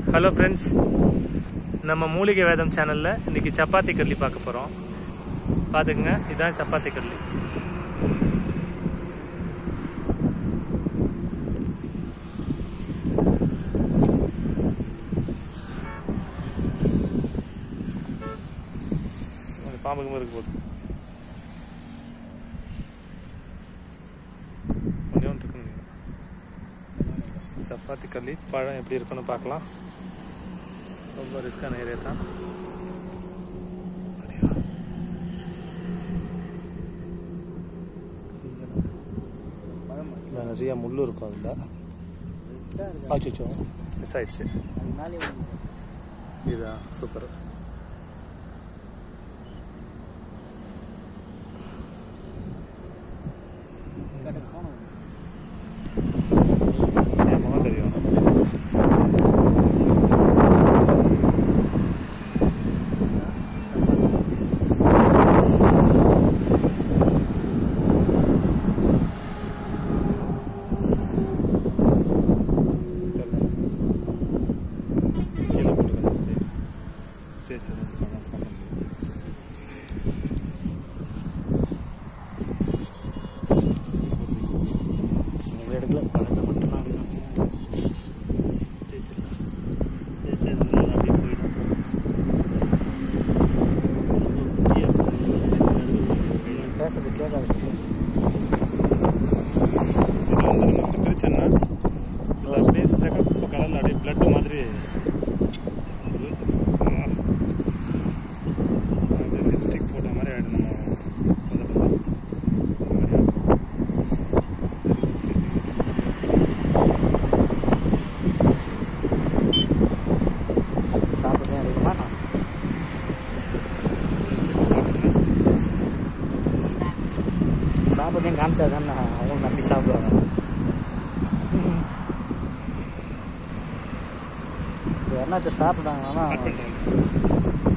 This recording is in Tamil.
ஹலோ ஃப்ரெண்ட்ஸ் நம்ம மூலிகை வேதம் சேனலில் இன்னைக்கு சப்பாத்தி கல்லி பார்க்க போகிறோம் பார்த்துக்குங்க இதான் சப்பாத்தி கல்லி அந்த பாம்புக்கு இருக்கு போகுது கொஞ்சம் இருக்கு நினைக்கிறேன். சப்பாத்தி கல்லி பழம் எப்படி இருக்குன்னு பார்க்கலாம் ரொம்ப ரிஸ்கான ஏரியா தான் இல்லை நிறைய முள் இருக்கும் அதில் ஆச்சுச்சோ மிஸ் ஆயிடுச்சு இதா சூப்பர் என் முகம் தெரியும் கீழே போட்டு கொஞ்சம் தே- தேய்ச்சது அதான் சாப்பிட முடியும் நம்ம எடுக்கல பழத்தை மட்டும் தான் எடுக்கணும் தேய்ச்சிடலாம் தேய்ச்சது நல்லா அப்படியே போயிடும் பேசுறது கேட்காது இது வந்து நம்ம இப்படி பிரிச்சோம்னா இது அப்படியே சிகப்பு கலரில் அப்படியே பிளட் மாதிரி வந்து, ஆ, அப்படியே லிப்ஸ்டிக் போட்ட மாதிரி ஆகிடும் நம்ம உதட்டுல. அந்த மாதிரி ஆகும். சரி ஓகே சாப்பிட்றேன் இருக்குமா சாப்பிட்றேன் சாப்பிட்றேன் காமிச்சா தானே அவங்க நம்பி சாப்பிடுவாங்க இது என்னாச்சும் சாப்பிட்டாங்கன்னா கட் பண்ணிட்டேன்